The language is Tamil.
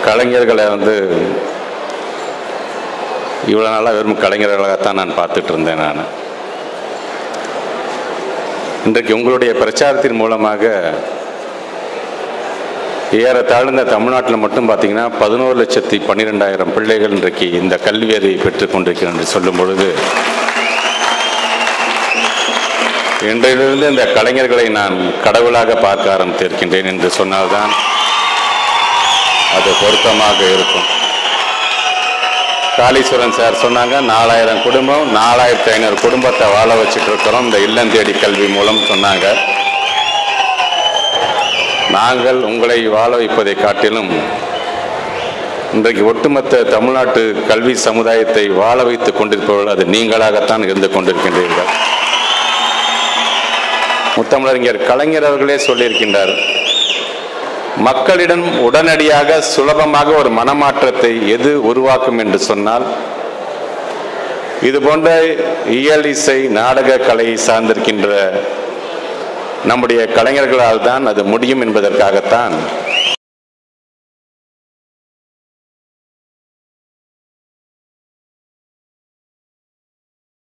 கலைஞர்களை வந்து இவ்வளோ நாளாக வெறும் கலைஞர்களாகத்தான் நான் பார்த்துட்டு இருந்தேன் நான் இன்றைக்கு உங்களுடைய பிரச்சாரத்தின் மூலமாக ஏறத்தாழ இந்த தமிழ்நாட்டில் மட்டும் பார்த்தீங்கன்னா பதினோரு லட்சத்தி பன்னிரெண்டாயிரம் பிள்ளைகள் இன்றைக்கு இந்த கல்வி அறிவை பெற்றுக் கொண்டிருக்கிறேன் என்று சொல்லும் பொழுது இன்றையிலிருந்து இந்த கலைஞர்களை நான் கடவுளாக பார்க்க ஆரம்பித்திருக்கின்றேன் என்று சொன்னால்தான் அது பொருத்தமாக இருக்கும் காளீஸ்வரன் சார் சொன்னாங்க நாலாயிரம் குடும்பம் நாலாயிரத்தி ஐநூறு குடும்பத்தை வாழ வச்சுட்டு இருக்கிறோம் இந்த இல்லம் தேடி கல்வி மூலம் சொன்னாங்க நாங்கள் உங்களை வாழ வைப்பதை காட்டிலும் இன்றைக்கு ஒட்டுமொத்த தமிழ்நாட்டு கல்வி சமுதாயத்தை வாழ வைத்துக் கொண்டிருப்பவர்கள் அது நீங்களாகத்தான் இருந்து கொண்டிருக்கின்றீர்கள் முத்தமிழறிஞர் கலைஞர் அவர்களே சொல்லியிருக்கின்றார் மக்களிடம் உடனடியாக சுலபமாக ஒரு மனமாற்றத்தை எது உருவாக்கும் என்று சொன்னால் இது போன்ற இயல் இசை நாடக கலையை சார்ந்திருக்கின்ற நம்முடைய கலைஞர்களால் தான் அது முடியும் என்பதற்காகத்தான்